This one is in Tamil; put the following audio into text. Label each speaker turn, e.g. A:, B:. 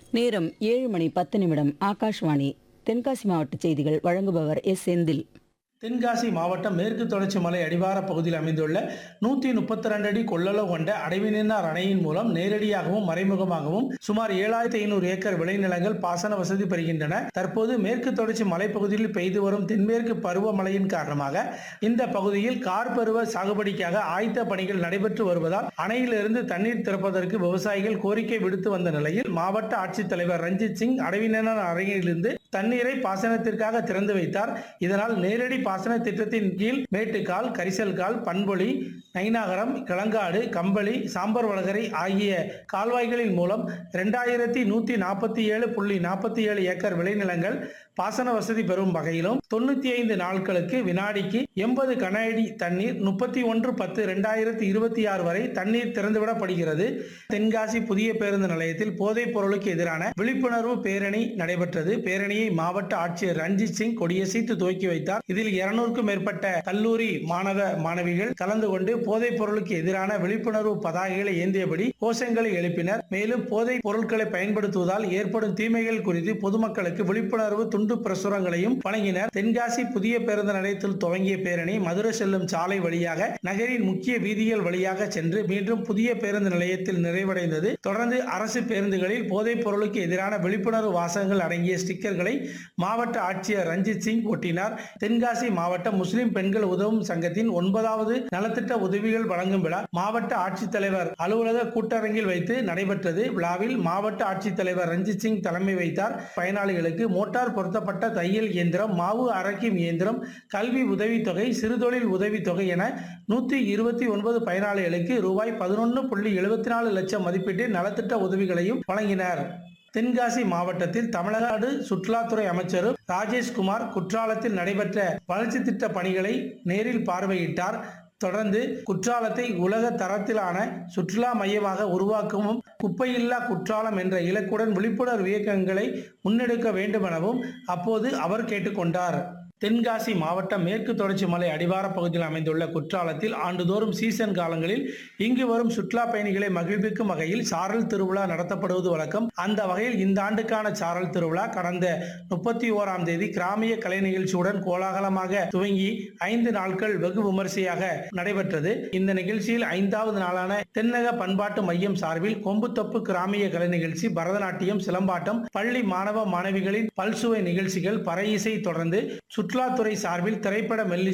A: நேரம் ஏழு மணி பத்து நிமிடம் ஆகாஷ்வாணி தென்காசி மாவட்ட செய்திகள் வழங்குபவர் எஸ் செந்தில்
B: தென்காசி மாவட்டம் மேற்கு தொடர்ச்சி மலை அடிவார பகுதியில் அமைந்துள்ள நூற்றி முப்பத்தி ரெண்டு அடி கொள்ளளவு கொண்ட அடைவினார் அணையின் மூலம் நேரடியாகவும் மறைமுகமாகவும் சுமார் ஏழாயிரத்தி ஐநூறு ஏக்கர் விளைநிலங்கள் பாசன வசதி பெறுகின்றன தற்போது மேற்கு தொடர்ச்சி மலைப்பகுதியில் பெய்து வரும் தென்மேற்கு பருவமழையின் காரணமாக இந்த பகுதியில் கார் பருவ சாகுபடிக்காக ஆயத்த பணிகள் நடைபெற்று வருவதால் அணையிலிருந்து தண்ணீர் திறப்பதற்கு விவசாயிகள் கோரிக்கை விடுத்து வந்த நிலையில் மாவட்ட ஆட்சித்தலைவர் ரஞ்சித் சிங் அடைவினார் அணையிலிருந்து தண்ணீரை பாசனத்திற்காக திறந்து வைத்தார் இதனால் நேரடி பாசன திட்டத்தின் கீழ் மேட்டுக்கால் கரிசல்கால் பண்பொழி நைனாகரம் கிளங்காடு கம்பளி சாம்பர் வளகரை ஆகிய கால்வாய்களின் மூலம் இரண்டாயிரத்தி நூத்தி நாற்பத்தி ஏழு புள்ளி நாற்பத்தி ஏழு ஏக்கர் விளைநிலங்கள் பாசன வசதி பெறும் வகையிலும் தொண்ணூத்தி ஐந்து நாட்களுக்கு வினாடிக்கு எண்பது கன அடி தண்ணீர் முப்பத்தி ஒன்று பத்து இரண்டாயிரத்தி இருபத்தி ஆறு வரை தண்ணீர் திறந்துவிடப்படுகிறது தென்காசி புதிய பேருந்து நிலையத்தில் போதைப் பொருளுக்கு எதிரான விழிப்புணர்வு பேரணி நடைபெற்றது பேரணியை மாவட்ட ஆட்சியர் ரஞ்சித் சிங் கொடியசைத்து துவக்கி வைத்தார் இதில் இருநூறுக்கும் மேற்பட்ட கல்லூரி மாணவ மாணவிகள் கலந்து கொண்டு போதைப் பொருளுக்கு எதிரான விழிப்புணர்வு பதாகைகளை ஏந்தியபடி கோஷங்களை எழுப்பினர் மேலும் போதைப் பொருட்களை பயன்படுத்துவதால் ஏற்படும் தீமைகள் குறித்து பொதுமக்களுக்கு விழிப்புணர்வு துண்டு பிரசுரங்களையும் வழங்கினர் தென்காசி புதிய பேருந்து நிலையத்தில் துவங்கிய பேரணி மதுரை செல்லும் சாலை வழியாக நகரின் முக்கிய வீதிகள் வழியாக சென்று மீண்டும் புதிய பேருந்து நிலையத்தில் நிறைவடைந்தது தொடர்ந்து அரசு பேருந்துகளில் போதைப் பொருளுக்கு எதிரான விழிப்புணர்வு வாசகங்கள் அடங்கிய ஸ்டிக்கர்களை மாவட்ட ஆட்சியர் ரஞ்சித் சிங் ஒட்டினார் தென்காசி மாவட்ட முஸ்லிம் பெண்கள் உதவும் சங்கத்தின் ஒன்பதாவது நலத்திட்ட உதவிகள் வழங்கும் விழா மாவட்ட ஆட்சித்தலைவர் அலுவலக கூட்டரங்கில் வைத்து நடைபெற்றது விழாவில் மாவட்ட ஆட்சித்தலைவர் ரஞ்சித் சிங் தலைமை வைத்தார் பயனாளிகளுக்கு மோட்டார் பொருத்தப்பட்ட தையல் இயந்திரம் மாவு அரைக்கும் இயந்திரம் கல்வி உதவித்தொகை சிறுதொழில் உதவித்தொகை என நூற்றி இருபத்தி ஒன்பது பயனாளிகளுக்கு ரூபாய் பதினொன்று புள்ளி எழுபத்தி நாலு லட்சம் மதிப்பீட்டில் நலத்திட்ட உதவிகளையும் வழங்கினர் தென்காசி மாவட்டத்தில் தமிழ்நாடு சுற்றுலாத்துறை அமைச்சரும் ராஜேஷ்குமார் குற்றாலத்தில் நடைபெற்ற வளர்ச்சி திட்ட பணிகளை நேரில் பார்வையிட்டார் தொடர்ந்து குற்றாலத்தை உலக தரத்திலான சுற்றுலா மையமாக உருவாக்கவும் குப்பையில்லா குற்றாலம் என்ற இலக்குடன் விழிப்புணர்வு இயக்கங்களை முன்னெடுக்க வேண்டும் எனவும் அப்போது அவர் கேட்டுக்கொண்டார் தென்காசி மாவட்டம் மேற்கு தொடர்ச்சி மலை அடிவார பகுதியில் அமைந்துள்ள குற்றாலத்தில் ஆண்டுதோறும் சீசன் காலங்களில் இங்கு வரும் சுற்றுலா பயணிகளை மகிழ்விக்கும் வகையில் சாரல் திருவிழா நடத்தப்படுவது வழக்கம் அந்த வகையில் இந்த ஆண்டுக்கான சாரல் திருவிழா கடந்த முப்பத்தி ஓராம் தேதி கிராமிய கலை நிகழ்ச்சியுடன் கோலாகலமாக துவங்கி ஐந்து நாட்கள் வெகு விமரிசையாக நடைபெற்றது இந்த நிகழ்ச்சியில் ஐந்தாவது நாளான தென்னக பண்பாட்டு மையம் சார்பில் கொம்புத்தொப்பு கிராமிய கலை நிகழ்ச்சி பரதநாட்டியம் சிலம்பாட்டம் பள்ளி மாணவ மாணவிகளின் பல்சுவை நிகழ்ச்சிகள் பறை இசை தொடர்ந்து சுற்றுலாத்துறை சார்பில் திரைப்பட மெல்லி